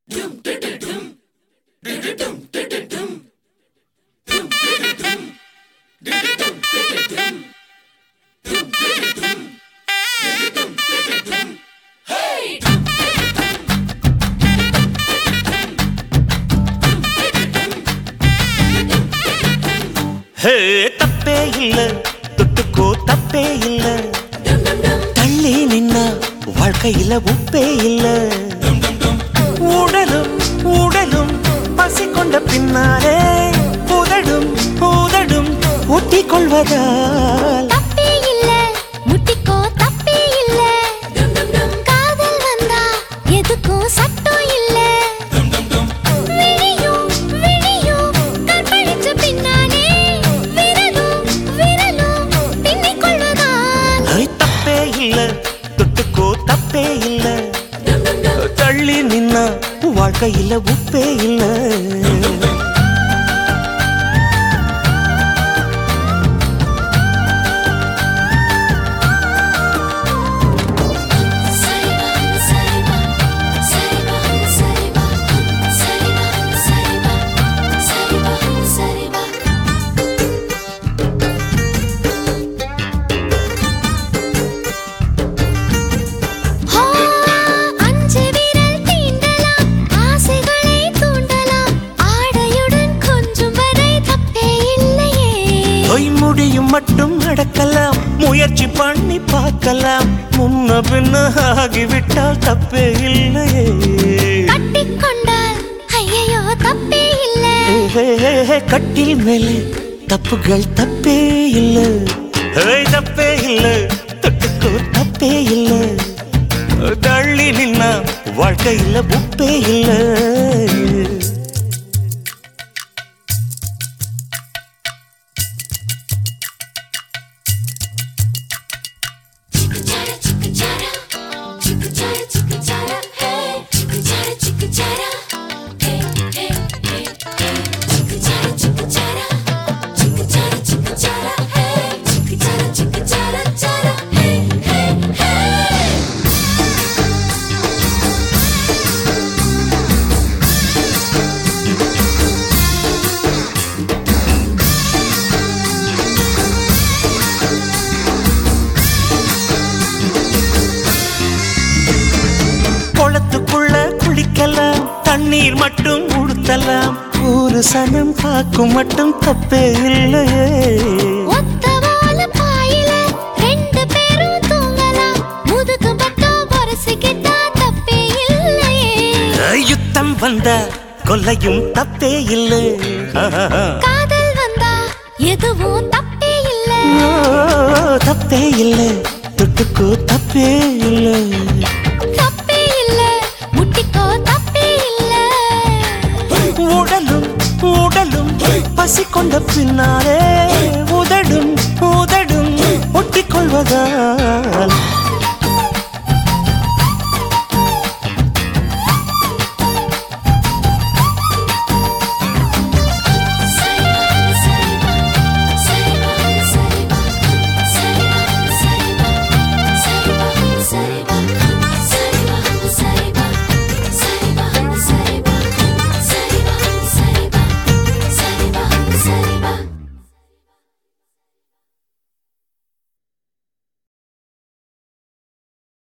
ஹே தப்பே இல்ல தொட்டுக்கோ தப்பே இல்ல தள்ளி நின்னா வாழ்க்கையில உப்பே இல்ல உடலும் உடலும் பசி கொண்ட பின்னாலே உதடும் உதடும் ஒட்டி கொள்வதால் தப்பே இல்ல முட்டிக்கோ தப்பே இல்ல காதல் வந்தா எதுக்கும் சட்டம் இல்ல விழியும் விழியும் கற்பழிச்ச பின்னாலே விரலும் விரலும் பின்னிக் கொள்வதால் ஐ, தப்பே இல்ல தொட்டுக்கோ தப்பே இல்ல தள்ளி நின்னா வாழ்க்கையில உப்பே இல்ல சரிவா சரிவா சரிவா சரிவா சரிவா சரிவா சரிவா சரிவா ஹோ அஞ்சு விரல் தீண்டலாம் ஆசைகளை தூண்டலாம் ஆடையுடன் கொஞ்சம் வரை தப்பே இல்லையே பொய் முடியும் மட்டும் நடக்கலாம் முயற்சி பண்ணி பார்க்கலாம் முன்ன பின்ன ஆகிவிட்டால் தப்பே இல்லையே கட்டிக்கொண்டால் ஐயையோ தப்பே இல்ல ஏ, கட்டில் மேலே தப்புகள் தப்பே இல்ல ஏய், தப்பே இல்ல தொட்டுக்கோ தப்பே இல்ல தள்ளி நின்னா வாழ்க்கையில உப்பே இல்ல குளத்துக்குள்ள குளிக்கலாம் தண்ணீர் மட்டும் உடுத்தலாம் ஒரு சனம் பார்க்கும் மட்டும் தப்பே இல்லையே ஒத்த வாழ பாயில ரெண்டு பேரும் தூங்கலாம் முதுகு பக்கம் பொரசிக்கிட்டா தப்பே இல்லையே யுத்தம் வந்தா கொல்லையும் தப்பே இல்லை காதல் வந்தா எதுவும் தப்பே இல்ல தப்பே இல்லை தொட்டுக்கோ தப்பே இல்லை தப்பே இல்ல முட்டிக்கோ தப்பே இல்ல உடலும் உடலும் பசி கொண்ட பின்னாலே உதடும் உதடும் ஒட்டிக்கொள்வதால்